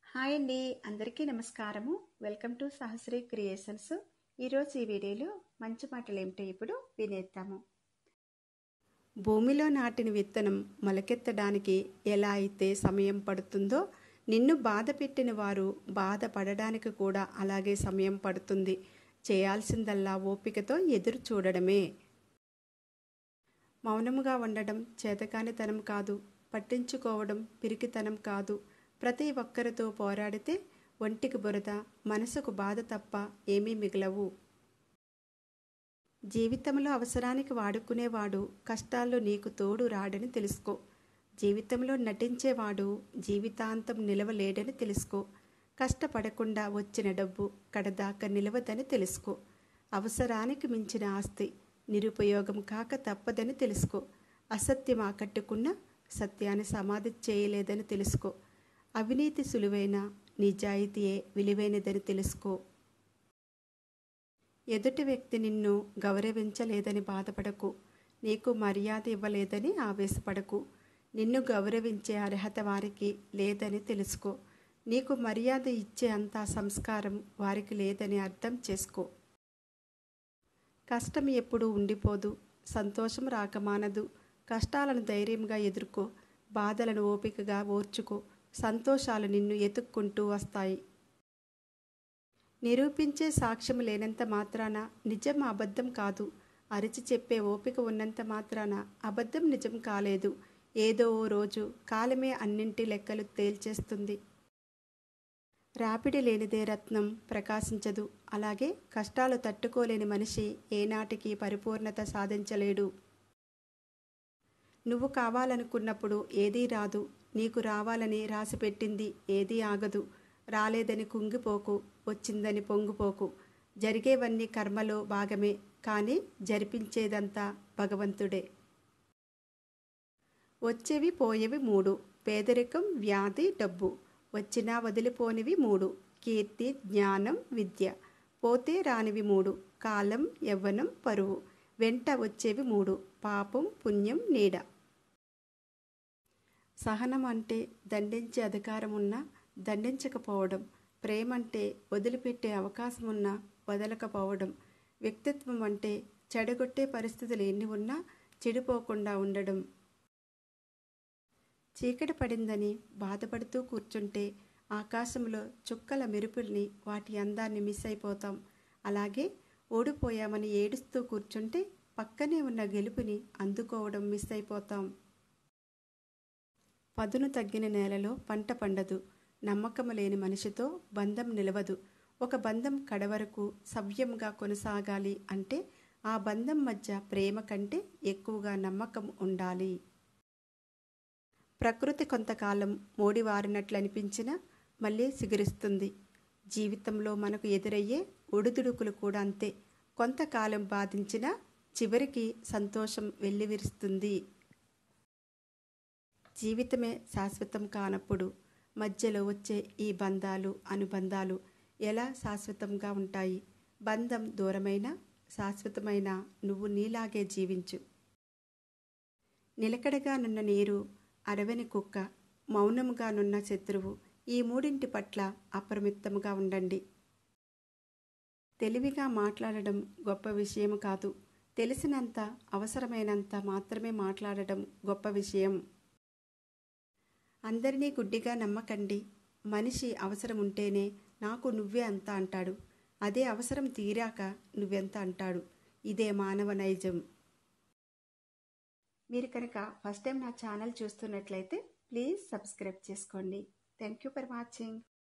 hi అండి అందరికీ నమస్కారము వెల్కమ్ టు సహస్రీ క్రియేషన్స్ ఈరోజు ఈ వీడియోలో మంచి మాటలు ఏమిటో ఇప్పుడు వినేద్దాము భూమిలో నాటిన విత్తనం మొలకెత్తడానికి ఎలా అయితే సమయం పడుతుందో నిన్ను బాధ పెట్టిన వారు బాధపడడానికి కూడా అలాగే సమయం పడుతుంది చేయాల్సిందల్లా ఓపికతో ఎదురు చూడడమే మౌనముగా ఉండడం చేతకానితనం కాదు పట్టించుకోవడం పిరికితనం కాదు ప్రతి ఒక్కరితో పోరాడితే ఒంటికి బురద మనసుకు బాధ తప్ప ఏమీ మిగలవు జీవితంలో అవసరానికి వాడుకునేవాడు కష్టాల్లో నీకు తోడు రాడని తెలుసుకో జీవితంలో నటించేవాడు జీవితాంతం నిలవలేడని తెలుసుకో కష్టపడకుండా వచ్చిన డబ్బు కడదాకా నిలవదని తెలుసుకో అవసరానికి మించిన ఆస్తి నిరుపయోగం కాక తప్పదని తెలుసుకో అసత్యం ఆకట్టుకున్న సత్యాన్ని సమాధి చేయలేదని తెలుసుకో అవినీతి సులువైన నిజాయితీయే విలువైనదని తెలుసుకో ఎదుటి వ్యక్తి నిన్ను గౌరవించలేదని బాధపడకు నీకు మర్యాద ఇవ్వలేదని ఆవేశపడకు నిన్ను గౌరవించే అర్హత వారికి లేదని తెలుసుకో నీకు మర్యాద ఇచ్చే అంత సంస్కారం వారికి లేదని అర్థం చేసుకో కష్టం ఎప్పుడూ ఉండిపోదు సంతోషం రాకమానదు కష్టాలను ధైర్యంగా ఎదుర్కో బాధలను ఓపికగా ఓర్చుకో సంతోషాలు నిన్ను ఎతుక్కుంటూ వస్తాయి నిరూపించే సాక్ష్యం లేనంత మాత్రాన నిజం అబద్ధం కాదు అరిచి చెప్పే ఓపిక ఉన్నంత మాత్రాన అబద్ధం నిజం కాలేదు ఏదో ఓ రోజు కాలమే అన్నింటి లెక్కలు తేల్చేస్తుంది రాపిడి లేనిదే రత్నం ప్రకాశించదు అలాగే కష్టాలు తట్టుకోలేని మనిషి ఏనాటికి పరిపూర్ణత సాధించలేడు నువ్వు కావాలనుకున్నప్పుడు ఏదీ రాదు నీకు రావాలని రాసిపెట్టింది ఏదీ ఆగదు రాలేదని కుంగిపోకు వచ్చిందని పొంగిపోకు జరిగేవన్నీ కర్మలో భాగమే కానీ జరిపించేదంతా భగవంతుడే వచ్చేవి పోయేవి మూడు పేదరికం వ్యాధి డబ్బు వచ్చినా వదిలిపోనివి మూడు కీర్తి జ్ఞానం విద్య పోతే రానివి మూడు కాలం యవ్వనం పరువు వెంట వచ్చేవి మూడు పాపం పుణ్యం నీడ సహనం అంటే దండించే అధికారం ఉన్నా దండించకపోవడం ప్రేమ అంటే వదిలిపెట్టే అవకాశం ఉన్నా వదలకపోవడం వ్యక్తిత్వం అంటే చెడగొట్టే పరిస్థితులు ఎన్ని ఉన్నా చెడిపోకుండా ఉండడం చీకటి పడిందని బాధపడుతూ కూర్చుంటే ఆకాశంలో చుక్కల మెరుపుల్ని వాటి అందాన్ని మిస్ అయిపోతాం అలాగే ఓడిపోయామని ఏడుస్తూ కూర్చుంటే పక్కనే ఉన్న గెలుపుని అందుకోవడం మిస్ అయిపోతాం పదును తగ్గిన నేలలో పంట పండదు నమ్మకం లేని మనిషితో బంధం నిలవదు ఒక బంధం కడవరకు సవ్యంగా కొనసాగాలి అంటే ఆ బంధం మధ్య ప్రేమ కంటే ఎక్కువగా నమ్మకం ఉండాలి ప్రకృతి కొంతకాలం మోడివారినట్లు అనిపించినా మళ్ళీ సిగురిస్తుంది జీవితంలో మనకు ఎదురయ్యే ఒడిదుడుకులు కూడా అంతే కొంతకాలం బాధించినా చివరికి సంతోషం వెల్లివిరుస్తుంది జీవితమే శాశ్వతం కానప్పుడు మధ్యలో వచ్చే ఈ బంధాలు అనుబంధాలు ఎలా శాశ్వతంగా ఉంటాయి బంధం దూరమైన శాశ్వతమైన నువ్వు నీలాగే జీవించు నిలకడగా నున్న నీరు అరవని కుక్క మౌనముగా నున్న శత్రువు ఈ మూడింటి పట్ల అప్రమిత్తముగా ఉండండి తెలివిగా మాట్లాడడం గొప్ప విషయం కాదు తెలిసినంత అవసరమైనంత మాత్రమే మాట్లాడడం గొప్ప విషయం అందరినీ గుడ్డిగా నమ్మకండి మనిషి అవసరం ఉంటేనే నాకు నువ్వే అంత అంటాడు అదే అవసరం తీరాక నువ్వెంత అంటాడు ఇదే మానవ నైజం మీరు కనుక ఫస్ట్ టైం నా ఛానల్ చూస్తున్నట్లయితే ప్లీజ్ సబ్స్క్రైబ్ చేసుకోండి థ్యాంక్ యూ ఫర్ వాచింగ్